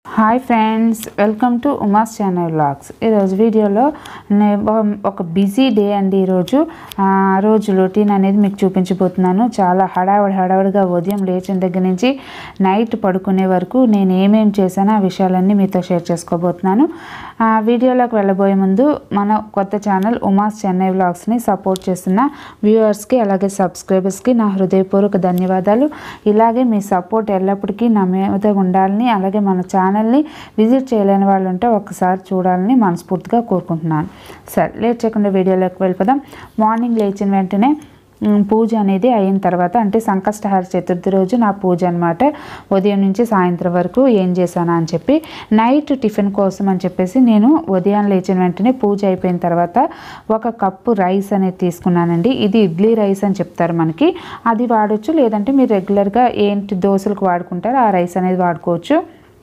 hi friends welcome to Uma's channel vlogs ఈరోజు వీడియోలో నే- ఒక- ఒక బిజీ డే అండి ఈరోజు ఆ రోజు రొటీన్ అనేది మీకు చూపించబోతున్నాను చాలా హడావిడి హడావిడిగా ఉదయం లేచిన దగ్గర నుంచి నైట్ పడుకునే వరకు నేను ఏమేం చేశానో ఆ విషయాలన్నీ మీతో షేర్ చేసుకోబోతున్నాను ఆ వీడియోలోకి వెళ్ళబోయే ముందు మన కొత్త ఛానల్ ఉమాస్ చెన్నై వ్లాగ్స్ని సపోర్ట్ చేస్తున్న వ్యూవర్స్కి అలాగే సబ్స్క్రైబర్స్కి నా హృదయపూర్వక ధన్యవాదాలు ఇలాగే మీ సపోర్ట్ ఎల్లప్పటికీ నా మీద ఉండాలని అలాగే మన ఛానల్ని విజిట్ చేయలేని వాళ్ళు ఉంటే ఒక్కసారి చూడాలని మనస్ఫూర్తిగా కోరుకుంటున్నాను సరే లేట్ చేయకుండా వీడియోలోకి వెళ్ళిపోదాం మార్నింగ్ లేచిన వెంటనే మ్, పూజ అనేది అయిన తర్వాత అంటే సంకష్టహార చతుర్థి రోజు నా పూజ అనమాట ఉదయం నుంచి సాయంత్రం వరకు ఏం చేశానా అని చెప్పి నైట్ టిఫిన్ కోసం అని చెప్పేసి నేను ఉదయం లేచిన వెంటనే పూజ అయిపోయిన తర్వాత ఒక కప్పు రైస్ అనేది తీసుకున్నానండి ఇది ఇడ్లీ రైస్ అని చెప్తారు మనకి అది వాడచ్చు లేదంటే మీరు రెగ్యులర్గా ఏంటి దోశలకు వాడుకుంటారో ఆ రైస్ అనేది వాడుకోవచ్చు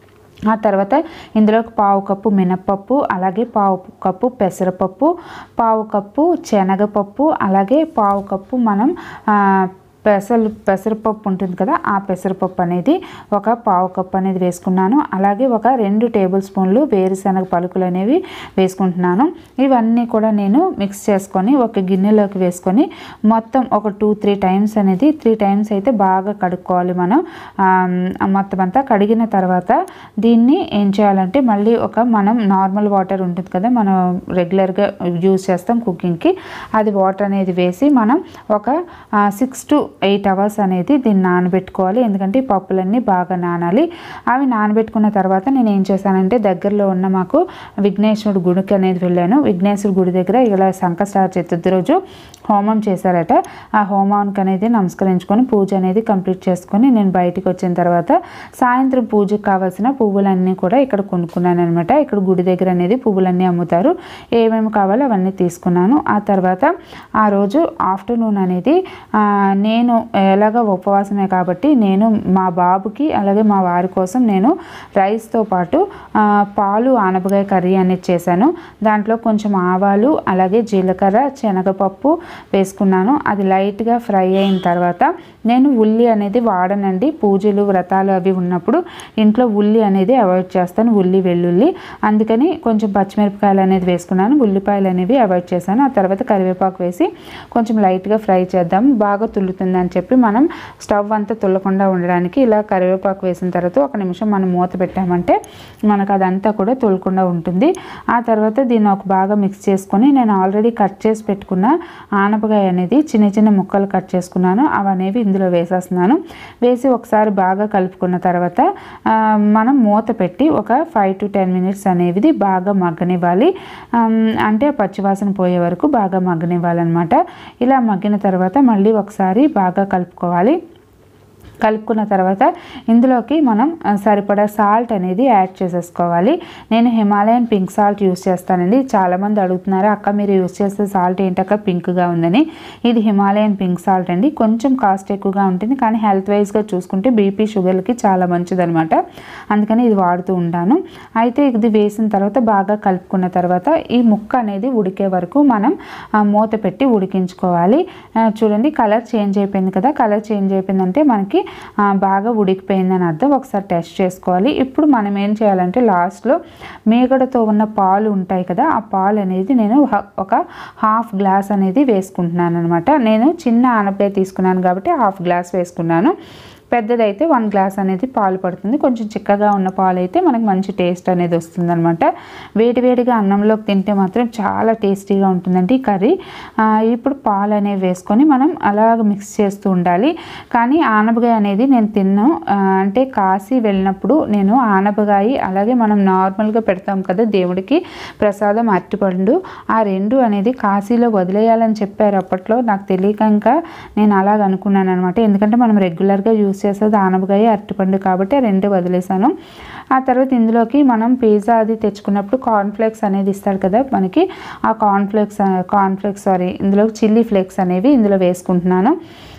ఆ తర్వాత ఇందులోకి పావు కప్పు మినప్పప్పు అలాగే పావు కప్పు పెసరపప్పు పావు కప్పు శనగపప్పు అలాగే పావు కప్పు మనం ఆ, పెసలు పెసరపప్పు ఉంటుంది కదా ఆ పెసరపప్పు అనేది ఒక పావు కప్పు అనేది వేసుకున్నాను అలాగే ఒక రెండు టేబుల్ స్పూన్లు వేరుశనగ పలుకులు అనేవి వేసుకుంటున్నాను ఇవన్నీ కూడా నేను మిక్స్ చేసుకొని ఒక గిన్నెలోకి వేసుకొని మొత్తం ఒక టూ త్రీ టైమ్స్ అనేది త్రీ టైమ్స్ అయితే బాగా కడుక్కోవాలి మనం ఆమ్, మొత్తం అంతా కడిగిన తర్వాత దీన్ని ఏం చేయాలంటే మళ్ళీ ఒక మనం నార్మల్ వాటర్ ఉంటుంది కదా మనం రెగ్యులర్గా యూజ్ చేస్తాం కుకింగ్కి అది వాటర్ అనేది వేసి మనం ఒక సిక్స్ టు ఎయిట్ అవర్స్ అనేది దీన్ని నానబెట్టుకోవాలి ఎందుకంటే ఈ పప్పులన్నీ బాగా నానాలి అవి నానబెట్టుకున్న తర్వాత నేను ఏం చేశానంటే దగ్గరలో ఉన్న మాకు విఘ్నేశ్వరుడు గుడికి అనేది వెళ్ళాను విఘ్నేశ్వరుడు గుడి దగ్గర ఇలా సంకష్టార చతుర్థి రోజు హోమం చేశారట ఆ హోమానికి అనేది నమస్కరించుకొని పూజ అనేది కంప్లీట్ చేసుకొని నేను బయటికి వచ్చిన తర్వాత సాయంత్రం పూజకు కావాల్సిన పువ్వులన్నీ కూడా ఇక్కడ కొనుక్కున్నాను అనమాట ఇక్కడ గుడి దగ్గర అనేది పువ్వులన్నీ అమ్ముతారు ఏమేమి కావాలో అవన్నీ తీసుకున్నాను ఆ తర్వాత ఆ రోజు ఆఫ్టర్నూన్ అనేది ఆ, నేను ఎలాగ ఉపవాసమే కాబట్టి నేను మా బాబుకి అలాగే మా వారి కోసం నేను రైస్తో పాటు ఆ, పాలు ఆనపకాయ కర్రీ అనేది చేశాను దాంట్లో కొంచెం ఆవాలు అలాగే జీలకర్ర శనగపప్పు వేసుకున్నాను అది లైట్గా ఫ్రై అయిన తర్వాత నేను ఉల్లి అనేది వాడనండి పూజలు వ్రతాలు అవి ఉన్నప్పుడు ఇంట్లో ఉల్లి అనేది అవాయిడ్ చేస్తాను ఉల్లి వెల్లుల్లి అందుకని కొంచెం పచ్చిమిరపకాయలు అనేది వేసుకున్నాను ఉల్లిపాయలు అనేవి అవాయిడ్ చేశాను ఆ తర్వాత కరివేపాకు వేసి కొంచెం లైట్గా ఫ్రై చేద్దాం బాగా తుల్లుతుందని చెప్పి మనం స్టవ్ అంతా తుల్లకుండా ఉండడానికి ఇలా కరివేపాకు వేసిన తర్వాత ఒక నిమిషం మనం మూత పెట్టామంటే మనకు అదంతా కూడా తుల్లకుండా ఉంటుంది ఆ తర్వాత దీన్ని ఒక బాగా మిక్స్ చేసుకొని నేను ఆల్రెడీ కట్ చేసి పెట్టుకున్న ఆనపకాయ అనేది చిన్న చిన్న ముక్కలు కట్ చేసుకున్నాను అవి అనేవి ఇందులో వేసేస్తున్నాను వేసి ఒకసారి బాగా కలుపుకున్న తర్వాత ఆ, మనం మూత పెట్టి ఒక ఫైవ్ టు టెన్ మినిట్స్ అనేది బాగా మగ్గనివ్వాలి ఆమ్, అంటే ఆ పచ్చివాసన పోయే వరకు బాగా మగ్గనివ్వాలన్నమాట ఇలా మగ్గిన తర్వాత మళ్ళీ ఒకసారి బాగా కలుపుకోవాలి కలుపుకున్న తర్వాత ఇందులోకి మనం ఆ, సరిపడా సాల్ట్ అనేది యాడ్ చేసేసుకోవాలి నేను హిమాలయన్ పింక్ సాల్ట్ యూస్ చేస్తానండి చాలామంది అడుగుతున్నారు అక్క మీరు యూస్ చేసే సాల్ట్ ఏంటక్క పింక్గా ఉందని ఇది హిమాలయన్ పింక్ సాల్ట్ అండి కొంచెం కాస్ట్ ఎక్కువగా ఉంటుంది కానీ హెల్త్ వైజ్గా చూసుకుంటే బీపీ షుగర్లకి చాలా మంచిదనమాట అందుకని ఇది వాడుతూ ఉంటాను అయితే ఇది వేసిన తర్వాత బాగా కలుపుకున్న తర్వాత ఈ ముక్క అనేది ఉడికే వరకు మనం ఆ, మూత పెట్టి ఉడికించుకోవాలి ఆ, చూడండి కలర్ చేంజ్ అయిపోయింది కదా కలర్ చేంజ్ అయిపోయిందంటే మనకి ఆ, బాగా ఉడికిపోయిందని అర్థం ఒకసారి టెస్ట్ చేసుకోవాలి ఇప్పుడు మనం ఏం చేయాలంటే లాస్ట్లో మేగడతో ఉన్న పాలు ఉంటాయి కదా ఆ పాలు అనేది నేను హ- ఒక హాఫ్ గ్లాస్ అనేది వేసుకుంటున్నాను అనమాట నేను చిన్న ఆనపకాయ తీసుకున్నాను కాబట్టి హాఫ్ గ్లాస్ వేసుకున్నాను పెద్దదైతే వన్ గ్లాస్ అనేది పాలు పడుతుంది కొంచెం చిక్కగా ఉన్న పాలు అయితే మనకు మంచి టేస్ట్ అనేది వస్తుంది అనమాట వేడివేడిగా అన్నంలోకి తింటే మాత్రం చాలా టేస్టీగా ఉంటుందండి ఈ కర్రీ ఆ, ఇప్పుడు పాలు అనేవి వేసుకొని మనం అలాగ మిక్స్ చేస్తూ ఉండాలి కానీ ఆనపకాయ అనేది నేను తిన్ను ఆ, అంటే కాశీ వెళ్ళినప్పుడు నేను ఆనపకాయ అలాగే మనం నార్మల్గా పెడతాం కదా దేవుడికి ప్రసాదం అరటిపండు ఆ రెండు అనేది కాశీలో వదిలేయాలని చెప్పారు అప్పట్లో నాకు తెలియక ఇంకా నేను అలాగ అనుకున్నాను అనమాట ఎందుకంటే మనం రెగ్యులర్గా యూస్ చేసేది ఆనపకాయ అరటిపండు కాబట్టి ఆ రెండు వదిలేసాను ఆ తర్వాత ఇందులోకి మనం పిజ్జా అది తెచ్చుకున్నప్పుడు కార్న్ఫ్లేక్స్ అనేది ఇస్తాడు కదా మనకి ఆ కార్న్ఫ్లేక్స్ కార్న్ఫ్లేక్స్ సారీ ఇందులో చిల్లీ ఫ్లేక్స్ అనేవి ఇందులో వేసుకుంటున్నాను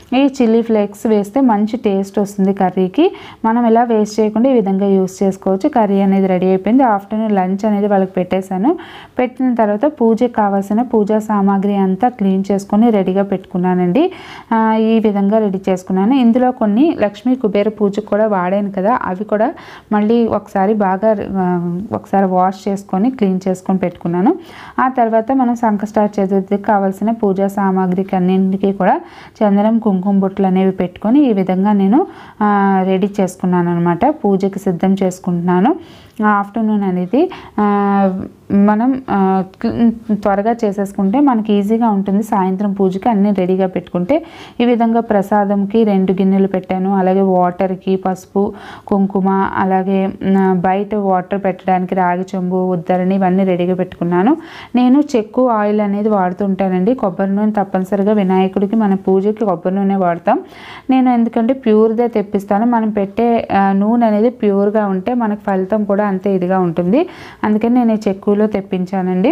ఈ చిల్లీ ఫ్లేక్స్ వేస్తే మంచి టేస్ట్ వస్తుంది కర్రీకి మనం ఇలా వేస్ట్ చేయకుండా ఈ విధంగా యూస్ చేసుకోవచ్చు కర్రీ అనేది రెడీ అయిపోయింది ఆఫ్టర్నూన్ లంచ్ అనేది వాళ్ళకి పెట్టేశాను పెట్టిన తర్వాత పూజకి కావాల్సిన పూజా సామాగ్రి అంతా క్లీన్ చేసుకొని రెడీగా పెట్టుకున్నానండి ఆ, ఈ విధంగా రెడీ చేసుకున్నాను ఇందులో కొన్ని లక్ష్మీ కుబేర పూజకు కూడా వాడాను కదా అవి కూడా మళ్ళీ ఒకసారి బాగా ఆ, ఒకసారి వాష్ చేసుకొని క్లీన్ చేసుకొని పెట్టుకున్నాను ఆ తర్వాత మనం సంకష్టార చతుర్థికి కావాల్సిన పూజా సామాగ్రికి అన్నింటికి కూడా చందనం కుంకుమ బొట్లు అనేవి పెట్టుకొని ఈ విధంగా నేను ఆ, రెడీ చేసుకున్నాను అనమాట పూజకి సిద్ధం చేసుకుంటున్నాను ఆఫ్టర్నూన్ అనేది ఆ, మనం ఆ, త్వరగా చేసేసుకుంటే మనకి ఈజీగా ఉంటుంది సాయంత్రం పూజకి అన్నీ రెడీగా పెట్టుకుంటే ఈ విధంగా ప్రసాదంకి రెండు గిన్నెలు పెట్టాను అలాగే వాటర్కి పసుపు కుంకుమ అలాగే మ్, బయట వాటర్ పెట్టడానికి రాగి చెంబు ఉద్దరని ఇవన్నీ రెడీగా పెట్టుకున్నాను నేను చెక్కు ఆయిల్ అనేది వాడుతుంటానండి కొబ్బరి నూనె తప్పనిసరిగా వినాయకుడికి మన పూజకి కొబ్బరి నూనె వాడతాం నేను ఎందుకంటే ప్యూర్దే తెప్పిస్తాను మనం పెట్టే ఆ, నూనె అనేది ప్యూర్గా ఉంటే మనకు ఫలితం కూడా అంతే ఇదిగా ఉంటుంది అందుకని నేను ఈ చెక్కులో తెప్పించానండి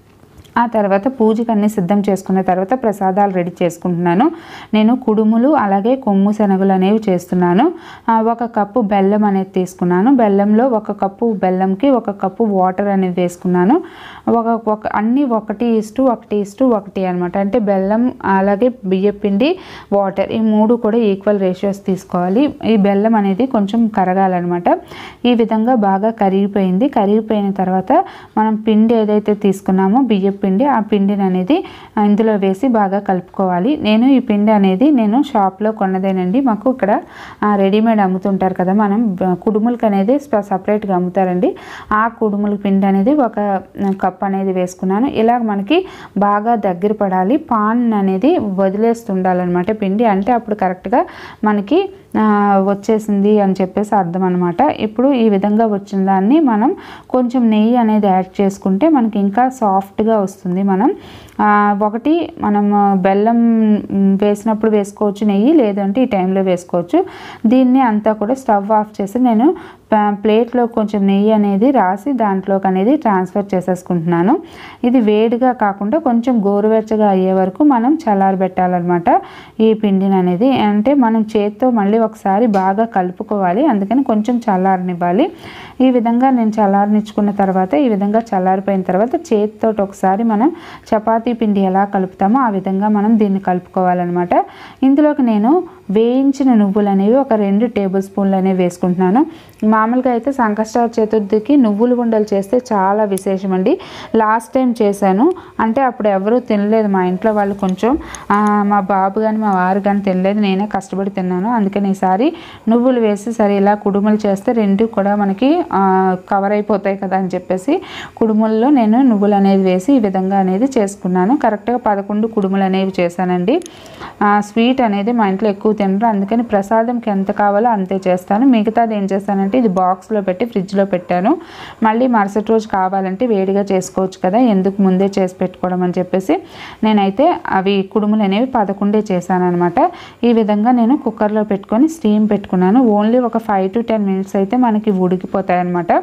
ఆ తర్వాత పూజకి అన్ని సిద్ధం చేసుకున్న తర్వాత ప్రసాదాలు రెడీ చేసుకుంటున్నాను నేను కుడుములు అలాగే కొమ్ము శనగలు అనేవి చేస్తున్నాను ఆ, ఒక కప్పు బెల్లం అనేది తీసుకున్నాను బెల్లంలో ఒక కప్పు బెల్లంకి ఒక కప్పు వాటర్ అనేది వేసుకున్నాను ఒక ఒక అన్నీ ఒకటి ఇస్టు ఒకటి ఇస్టు ఒకటి అనమాట అంటే బెల్లం అలాగే బియ్యం పిండి వాటర్ ఈ మూడు కూడా ఈక్వల్ రేషియోస్ తీసుకోవాలి ఈ బెల్లం అనేది కొంచెం కరగాలన్నమాట ఈ విధంగా బాగా కరిగిపోయింది కరిగిపోయిన తర్వాత మనం పిండి ఏదైతే తీసుకున్నామో బియ్యం పిండి ఆ పిండిని అనేది ఇందులో వేసి బాగా కలుపుకోవాలి నేను ఈ పిండి అనేది నేను షాప్లో కొన్నదేనండి మాకు ఇక్కడ ఆ, రెడీమేడ్ అమ్ముతుంటారు కదా మనం బ- కుడుములకి అనేది స్ప- సపరేట్గా అమ్ముతారండి ఆ కుడుముల పిండి అనేది ఒక కప్ అనేది వేసుకున్నాను ఇలా మనకి బాగా దగ్గర పడాలి పాన్ అనేది వదిలేస్తుండాలన్నమాట పిండి అంటే అప్పుడు కరెక్ట్గా మనకి ఆ, వచ్చేసింది అని చెప్పేసి అర్థం అనమాట ఇప్పుడు ఈ విధంగా వచ్చిన దాన్ని మనం కొంచెం నెయ్యి అనేది యాడ్ చేసుకుంటే మనకి ఇంకా సాఫ్ట్గా వస్తుంది మనం ఆ, ఒకటి మనం బెల్లం మ్, వేసినప్పుడు వేసుకోవచ్చు నెయ్యి లేదంటే ఈ టైంలో వేసుకోవచ్చు దీన్ని అంతా కూడా స్టవ్ ఆఫ్ చేసి నేను ప- ప్లేట్లో కొంచెం నెయ్యి అనేది రాసి దాంట్లోకి అనేది ట్రాన్స్ఫర్ చేసేసుకుంటున్నాను ఇది వేడిగా కాకుండా కొంచెం గోరువెచ్చగా అయ్యే వరకు మనం చల్లారబెట్టాలన్నమాట ఈ పిండిని అనేది అంటే మనం చేత్తో మళ్ళీ ఒకసారి బాగా కలుపుకోవాలి అందుకని కొంచెం చల్లారనివ్వాలి ఈ విధంగా నేను చల్లారనిచ్చుకున్న తర్వాత ఈ విధంగా చల్లారిపోయిన తర్వాత చేతితో ఒకసారి మనం చపాతీ పిండి ఎలా కలుపుతామో ఆ విధంగా మనం దీన్ని కలుపుకోవాలన్నమాట ఇందులోకి నేను వేయించిన నువ్వులు అనేవి ఒక రెండు టేబుల్ స్పూన్లు అనేవి వేసుకుంటున్నాను మామూలుగా అయితే సంకష్టార చతుర్థికి నువ్వులు ఉండలు చేస్తే చాలా విశేషం అండి లాస్ట్ టైం చేశాను అంటే అప్పుడు ఎవరూ తినలేదు మా ఇంట్లో వాళ్ళు కొంచెం ఆ, మా బాబు కానీ మా వారు కానీ తినలేదు నేనే కష్టపడి తిన్నాను అందుకని ఈసారి నువ్వులు వేసి సరే ఇలా కుడుములు చేస్తే రెండు కూడా మనకి ఆ, కవర్ అయిపోతాయి కదా అని చెప్పేసి కుడుముల్లో నేను నువ్వులు అనేది వేసి ఈ విధంగా అనేది చేసుకున్నాను కరెక్ట్గా పదకొండు కుడుములు అనేవి చేశానండి ఆ, స్వీట్ అనేది మా ఇంట్లో ఎక్కువ తినరు అందుకని ప్రసాదంకి ఎంత కావాలో అంతే చేస్తాను మిగతాది ఏం చేస్తానంటే ఇది బాక్స్లో పెట్టి ఫ్రిడ్జ్లో పెట్టాను మళ్ళీ మరుసటి రోజు కావాలంటే వేడిగా చేసుకోవచ్చు కదా ఎందుకు ముందే చేసి పెట్టుకోవడం అని చెప్పేసి నేనైతే అవి కుడుములు అనేవి పదకొండే చేశాను అనమాట ఈ విధంగా నేను కుక్కర్లో పెట్టుకొని స్టీమ్ పెట్టుకున్నాను ఓన్లీ ఒక ఫైవ్ టు టెన్ మినిట్స్ అయితే మనకి ఉడికిపోతాయి అనమాట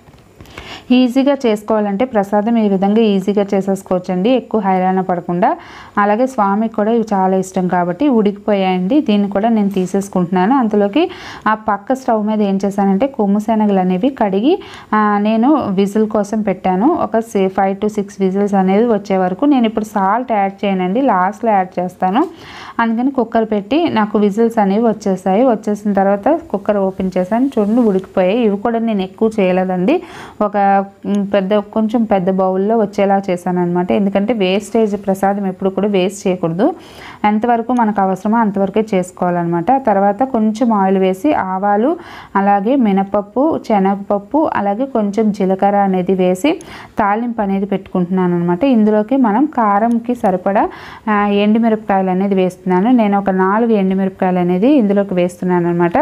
ఈజీగా చేసుకోవాలంటే ప్రసాదం ఈ విధంగా ఈజీగా చేసేసుకోవచ్చండి ఎక్కువ హైరాణ పడకుండా అలాగే స్వామికి కూడా ఇవి చాలా ఇష్టం కాబట్టి ఉడికిపోయాయండి దీన్ని కూడా నేను తీసేసుకుంటున్నాను అందులోకి ఆ పక్క స్టవ్ మీద ఏం చేశానంటే కొమ్ము శనగలు అనేవి కడిగి ఆ, నేను విజిల్ కోసం పెట్టాను ఒక ఫైవ్ టు సిక్స్ విజిల్స్ అనేది వచ్చే వరకు నేను ఇప్పుడు సాల్ట్ యాడ్ చేయనండి లాస్ట్లో యాడ్ చేస్తాను అందుకని కుక్కర్ పెట్టి నాకు విజిల్స్ అనేవి వచ్చేసాయి వచ్చేసిన తర్వాత కుక్కర్ ఓపెన్ చేశాను చూడండి ఉడికిపోయాయి ఇవి కూడా నేను ఎక్కువ చేయలేదండి ఒక మ్, పెద్ద కొంచెం పెద్ద బౌల్లో వచ్చేలా చేశాను అనమాట ఎందుకంటే వేస్టేజ్ ప్రసాదం ఎప్పుడు కూడా వేస్ట్ చేయకూడదు ఎంతవరకు మనకు అవసరమో అంతవరకే చేసుకోవాలన్నమాట తర్వాత కొంచెం ఆయిల్ వేసి ఆవాలు అలాగే మినపప్పు శనగపప్పు అలాగే కొంచెం జీలకర్ర అనేది వేసి తాలింపు అనేది పెట్టుకుంటున్నాను అనమాట ఇందులోకి మనం కారంకి సరిపడా ఆ, ఎండుమిరపకాయలు అనేది వేస్తున్నాను నేను ఒక నాలుగు ఎండుమిరపకాయలు అనేది ఇందులోకి వేస్తున్నాను అనమాట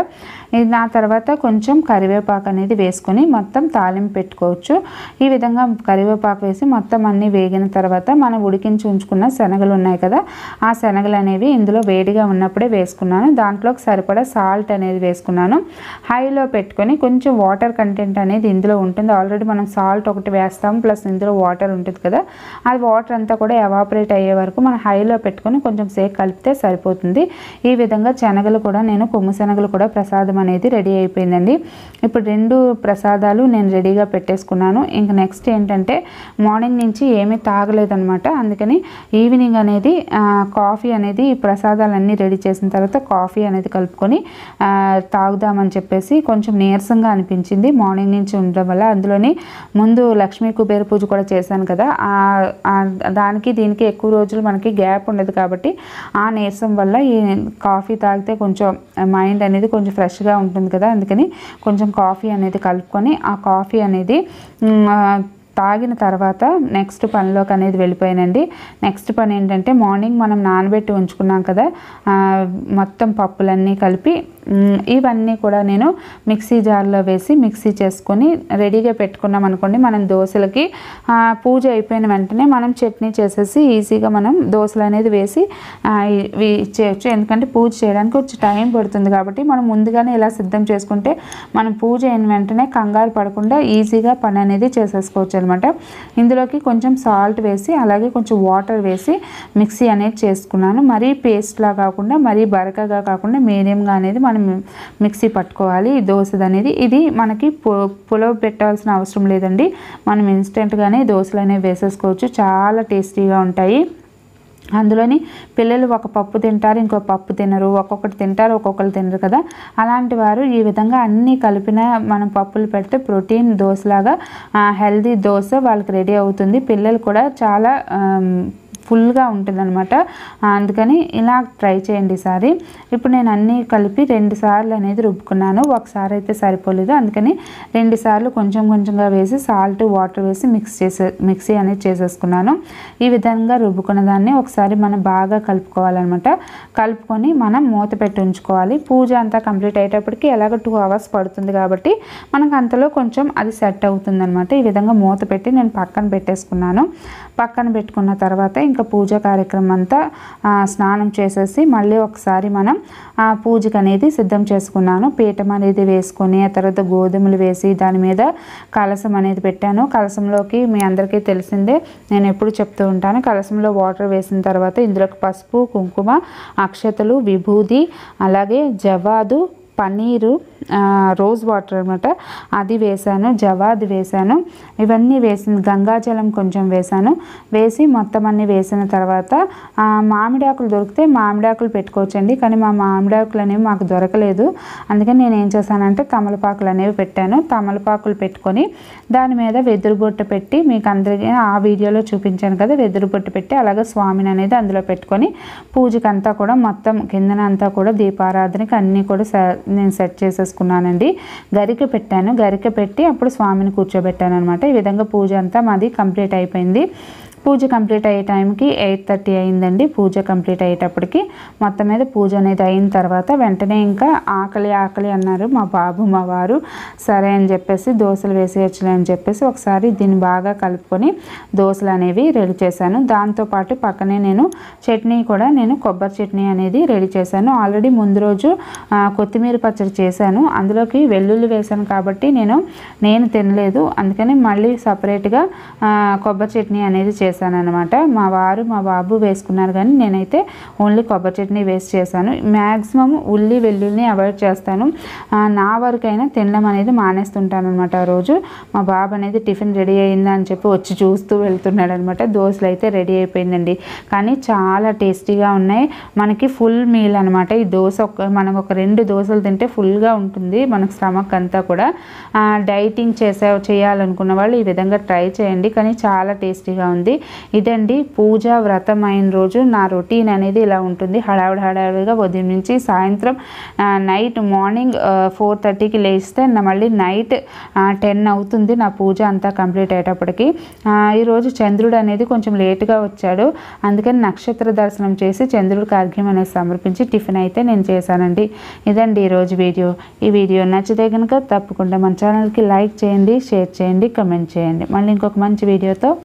ఇది ఆ తర్వాత కొంచెం కరివేపాకు అనేది వేసుకొని మొత్తం తాలింపు పెట్టుకోవచ్చు ఈ విధంగా కరివేపాకు వేసి మొత్తం అన్నీ వేగిన తర్వాత మనం ఉడికించి ఉంచుకున్న శనగలు ఉన్నాయి కదా ఆ శనగలు అనేవి ఇందులో వేడిగా ఉన్నప్పుడే వేసుకున్నాను దాంట్లోకి సరిపడా సాల్ట్ అనేది వేసుకున్నాను హైలో పెట్టుకొని కొంచెం వాటర్ కంటెంట్ అనేది ఇందులో ఉంటుంది ఆల్రెడీ మనం సాల్ట్ ఒకటి వేస్తాం ప్లస్ ఇందులో వాటర్ ఉంటుంది కదా అది వాటర్ అంతా కూడా ఎవాపరేట్ అయ్యే వరకు మనం హైలో పెట్టుకొని కొంచెం సేపు కలిపితే సరిపోతుంది ఈ విధంగా శనగలు కూడా నేను కొమ్ము శనగలు కూడా ప్రసాదం అనేది రెడీ అయిపోయిందండి ఇప్పుడు రెండు ప్రసాదాలు నేను రెడీగా పెట్టేసుకున్నాను ఇంకా నెక్స్ట్ ఏంటంటే మార్నింగ్ నుంచి ఏమీ తాగలేదనమాట అందుకని ఈవినింగ్ అనేది ఆ, కాఫీ అనేది ఈ ప్రసాదాలన్నీ రెడీ చేసిన తర్వాత కాఫీ అనేది కలుపుకొని ఆ, తాగుదామని చెప్పేసి కొంచెం నీరసంగా అనిపించింది మార్నింగ్ నుంచి ఉండడం వల్ల అందులోని ముందు లక్ష్మీ కుబేర పూజ కూడా చేశాను కదా ఆ- ఆ దానికి దీనికి ఎక్కువ రోజులు మనకి గ్యాప్ ఉండదు కాబట్టి ఆ నీరసం వల్ల ఈ కాఫీ తాగితే కొంచెం మైండ్ అనేది కొంచెం ఫ్రెష్గా ఉంటుంది కదా అందుకని కొంచెం కాఫీ అనేది కలుపుకొని ఆ కాఫీ అనేది మ్, ఆ, తాగిన తర్వాత నెక్స్ట్ పనిలోకి అనేది వెళ్ళిపోయానండి నెక్స్ట్ పని ఏంటంటే మార్నింగ్ మనం నానబెట్టి ఉంచుకున్నాం కదా ఆ, మొత్తం పప్పులన్నీ కలిపి మ్, ఇవన్నీ కూడా నేను మిక్సీ జార్లో వేసి మిక్సీ చేసుకొని రెడీగా పెట్టుకున్నాం అనుకోండి మనం దోశలకి ఆ, పూజ అయిపోయిన వెంటనే మనం చట్నీ చేసేసి ఈజీగా మనం దోశలు అనేది వేసి ఆ, ఇవి చేయొచ్చు ఎందుకంటే పూజ చేయడానికి కొంచెం టైం పడుతుంది కాబట్టి మనం ముందుగానే ఇలా సిద్ధం చేసుకుంటే మనం పూజ అయిన వెంటనే కంగారు పడకుండా ఈజీగా పని అనేది చేసేసుకోవచ్చు అనమాట ఇందులోకి కొంచెం సాల్ట్ వేసి అలాగే కొంచెం వాటర్ వేసి మిక్సీ అనేది చేసుకున్నాను మరీ పేస్ట్లా కాకుండా మరీ బరకగా కాకుండా మీడియంగా అనేది మనం మిక్సీ పట్టుకోవాలి ఈ దోశది అనేది ఇది మనకి పు పులవ పెట్టాల్సిన అవసరం లేదండి మనం ఇన్స్టెంట్గానే దోశలు అనేవి వేసేసుకోవచ్చు చాలా టేస్టీగా ఉంటాయి అందులోని పిల్లలు ఒక పప్పు తింటారు ఇంకో పప్పు తినరు ఒక్కొక్కటి తింటారు ఒక్కొక్కరు తినరు కదా అలాంటి వారు ఈ విధంగా అన్నీ కలిపిన మనం పప్పులు పెడితే ప్రోటీన్ దోశలాగా హెల్దీ దోశ వాళ్ళకి రెడీ అవుతుంది పిల్లలు కూడా చాలా ఆమ్, ఫుల్గా ఉంటుందన్నమాట అందుకని ఇలా ట్రై చేయండి ఈసారి ఇప్పుడు నేను అన్నీ కలిపి రెండు సార్లు అనేది రుబ్బుకున్నాను ఒకసారి అయితే సరిపోలేదు అందుకని రెండు సార్లు కొంచెం కొంచెంగా వేసి సాల్ట్ వాటర్ వేసి మిక్స్ చేసే మిక్సీ అనేది చేసేసుకున్నాను ఈ విధంగా రుబ్బుకున్న దాన్ని ఒకసారి మనం బాగా కలుపుకోవాలన్నమాట కలుపుకొని మనం మూత పెట్టి ఉంచుకోవాలి పూజ అంతా కంప్లీట్ అయ్యేటప్పటికి ఎలాగో టూ అవర్స్ పడుతుంది కాబట్టి మనకు అంతలో కొంచెం అది సెట్ అవుతుంది అనమాట ఈ విధంగా మూత పెట్టి నేను పక్కన పెట్టేసుకున్నాను పక్కన పెట్టుకున్న తర్వాత ఇంకా పూజ కార్యక్రమం అంతా ఆ, స్నానం చేసేసి మళ్ళీ ఒకసారి మనం ఆ, పూజకు అనేది సిద్ధం చేసుకున్నాను పీఠం అనేది వేసుకొని ఆ తర్వాత గోధుమలు వేసి దాని మీద కలసం అనేది పెట్టాను కలసంలోకి మీ అందరికీ తెలిసిందే నేను ఎప్పుడు చెప్తూ ఉంటాను కలసంలో వాటర్ వేసిన తర్వాత ఇందులోకి పసుపు కుంకుమ అక్షతలు విభూది అలాగే జవాదు పన్నీరు ఆ, రోజ్ వాటర్ అనమాట అది వేసాను జవాది వేసాను ఇవన్నీ వేసిన గంగాజలం కొంచెం వేసాను వేసి మొత్తం అన్ని వేసిన తర్వాత ఆ, మామిడాకులు దొరికితే మామిడాకులు పెట్టుకోవచ్చండి కానీ మా మామిడాకులు అనేవి మాకు దొరకలేదు అందుకని నేను ఏం చేశానంటే తమలపాకులు అనేవి పెట్టాను తమలపాకులు పెట్టుకొని దాని మీద వెదురు బొట్టు పెట్టి మీకు అందరికీ ఆ వీడియోలో చూపించాను కదా వెదురు బొట్టు పెట్టి అలాగే స్వామిని అనేది అందులో పెట్టుకొని పూజకంతా కూడా మొత్తం కిందన అంతా కూడా దీపారాధనకి అన్నీ కూడా సె- నేను సెట్ చేసేసుకున్నానండి గరిక పెట్టాను గరిక పెట్టి అప్పుడు స్వామిని కూర్చోబెట్టాను అనమాట ఈ విధంగా పూజ అంతా మాది కంప్లీట్ అయిపోయింది పూజ కంప్లీట్ అయ్యే టైంకి ఎయిట్ థర్టీ అయిందండి పూజ కంప్లీట్ అయ్యేటప్పటికి మొత్తం మీద పూజ అనేది అయిన తర్వాత వెంటనే ఇంకా ఆకలి ఆకలి అన్నారు మా బాబు మా వారు సరే అని చెప్పేసి దోశలు వేసేయచ్చులే అని చెప్పేసి ఒకసారి దీన్ని బాగా కలుపుకొని దోశలు అనేవి రెడీ చేశాను దాంతోపాటు పక్కనే నేను చట్నీ కూడా నేను కొబ్బరి చట్నీ అనేది రెడీ చేశాను ఆల్రెడీ ముందు రోజు ఆ, కొత్తిమీర పచ్చడి చేశాను అందులోకి వెల్లుల్లి వేశాను కాబట్టి నేను నేను తినలేదు అందుకని మళ్ళీ సపరేట్గా కొబ్బరి చట్నీ అనేది చేశాను అనమాట మా వారు మా బాబు వేసుకున్నారు కానీ నేనైతే ఓన్లీ కొబ్బరి చట్నీ వేస్ట్ చేశాను మ్యాక్సిమం ఉల్లి వెల్లుల్లిని అవాయిడ్ చేస్తాను ఆ, నా వరకైనా తినడం అనేది మానేస్తుంటాను అనమాట ఆ రోజు మా బాబు అనేది టిఫిన్ రెడీ అయిందా అని చెప్పి వచ్చి చూస్తూ వెళ్తున్నాడు అనమాట దోశలు అయితే రెడీ అయిపోయిందండి కానీ చాలా టేస్టీగా ఉన్నాయి మనకి ఫుల్ మీల్ అనమాట ఈ దోశ ఒక మనం ఒక రెండు దోశలు తింటే ఫుల్గా ఉంటుంది మనకు స్టమక్ అంతా కూడా ఆ, డైటింగ్ చేసే చేయాలనుకున్న వాళ్ళు ఈ విధంగా ట్రై చేయండి కానీ చాలా టేస్టీగా ఉంది ఇదండి పూజ వ్రతం అయిన రోజు నా రొటీన్ అనేది ఇలా ఉంటుంది హడావుడి హడావుడిగా ఉదయం నుంచి సాయంత్రం ఆ, నైట్ మార్నింగ్ ఫోర్ థర్టీకి లేస్తే నా మళ్ళీ నైట్ టెన్ అవుతుంది నా పూజ అంతా కంప్లీట్ అయ్యేటప్పటికి ఆ, ఈరోజు చంద్రుడు అనేది కొంచెం లేటుగా వచ్చాడు అందుకని నక్షత్ర దర్శనం చేసి చంద్రుడికి అర్ఘ్యం అనేది సమర్పించి టిఫిన్ అయితే నేను చేశానండి ఇదండి ఈరోజు వీడియో ఈ వీడియో నచ్చితే కనుక తప్పకుండా మన ఛానల్కి లైక్ చేయండి షేర్ చేయండి కమెంట్ చేయండి మళ్ళీ ఇంకొక మంచి వీడియోతో